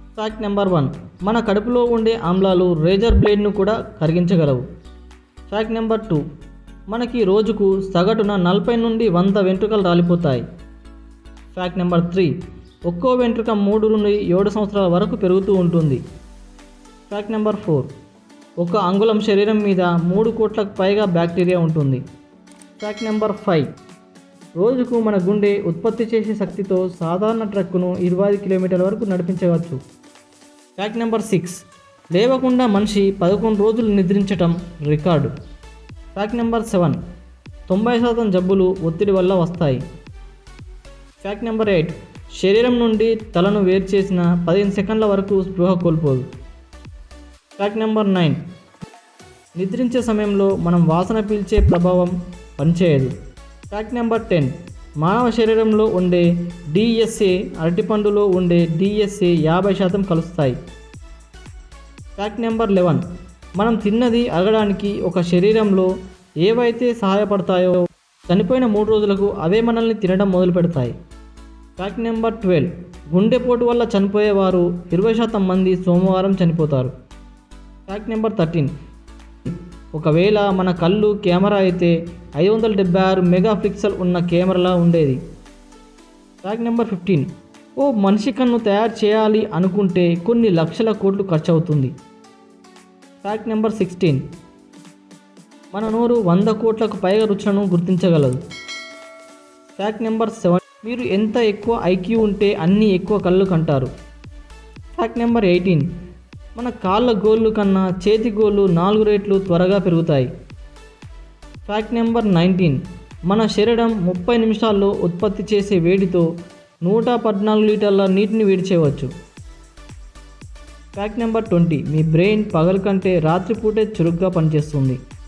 fact number one మన కడుపులో ఉండే ఆమ్లాలు రేజర్ బ్లేడ్ను కూడా కరిగించగలవు ఫ్యాక్ట్ నెంబర్ టూ మనకి రోజుకు సగటున నలభై నుండి వంద వెంట్రుకలు రాలిపోతాయి ఫ్యాక్ట్ నెంబర్ త్రీ ఒక్కో వెంట్రుక మూడు నుండి ఏడు సంవత్సరాల వరకు పెరుగుతూ ఉంటుంది ఫ్యాక్ట్ నెంబర్ ఫోర్ ఒక అంగుళం శరీరం మీద మూడు కోట్లకు పైగా బ్యాక్టీరియా ఉంటుంది ఫ్యాక్ట్ నెంబర్ ఫైవ్ రోజుకు మన గుండె ఉత్పత్తి చేసే శక్తితో సాధారణ ట్రక్కును ఇరవై ఐదు కిలోమీటర్ల వరకు నడిపించవచ్చు ఫ్యాక్ట్ నెంబర్ సిక్స్ లేవకుండా మనిషి పదకొండు రోజులు నిద్రించటం రికార్డు ఫ్యాక్ట్ నెంబర్ సెవెన్ తొంభై శాతం జబ్బులు ఒత్తిడి వల్ల వస్తాయి ఫ్యాక్ట్ నెంబర్ ఎయిట్ శరీరం నుండి తలను వేరు చేసిన పదిహేను సెకండ్ల వరకు స్పృహ కోల్పోదు ఫ్యాక్ట్ నెంబర్ నైన్ నిద్రించే సమయంలో మనం వాసన పీల్చే ప్రభావం పనిచేయదు ఫ్యాక్ట్ నెంబర్ టెన్ మానవ శరీరంలో ఉండే డిఎస్ఏ అరటిపండులో ఉండే డిఎస్ఏ యాభై శాతం కలుస్తాయి ఫ్యాక్ట్ నెంబర్ లెవెన్ మనం తిన్నది అరగడానికి ఒక శరీరంలో ఏవైతే సహాయపడతాయో చనిపోయిన మూడు రోజులకు అవే మనల్ని తినడం మొదలు పెడతాయి ఫ్యాక్ట్ నెంబర్ ట్వెల్వ్ గుండెపోటు వల్ల చనిపోయేవారు ఇరవై శాతం మంది సోమవారం చనిపోతారు ఫ్యాక్ట్ నెంబర్ థర్టీన్ ఒకవేళ మన కళ్ళు కెమెరా అయితే ఐదు వందల డెబ్బై ఆరు మెగా పిక్సెల్ ఉన్న కెమెరాలా ఉండేది ఫ్యాక్ట్ నెంబర్ ఫిఫ్టీన్ ఓ మనిషి కన్ను తయారు చేయాలి అనుకుంటే కొన్ని లక్షల కోట్లు ఖర్చు అవుతుంది ఫ్యాక్ట్ నెంబర్ సిక్స్టీన్ మన నోరు వంద కోట్లకు పైగా రుచులను గుర్తించగలదు ఫ్యాక్ట్ నెంబర్ సెవెన్ మీరు ఎంత ఎక్కువ ఐక్యూ ఉంటే అన్ని ఎక్కువ కళ్ళు కంటారు ఫ్యాక్ట్ నెంబర్ ఎయిటీన్ మన కాళ్ళ గోళ్ళు కన్నా చేతి గోళ్ళు నాలుగు రేట్లు త్వరగా పెరుగుతాయి ఫ్యాక్ట్ నెంబర్ నైన్టీన్ మన శరీరం ముప్పై నిమిషాల్లో ఉత్పత్తి చేసే వేడితో నూట పద్నాలుగు లీటర్ల నీటిని వేడి చేయవచ్చు ఫ్యాక్ట్ నెంబర్ ట్వంటీ మీ బ్రెయిన్ పగల కంటే రాత్రిపూటే చురుగ్గా పనిచేస్తుంది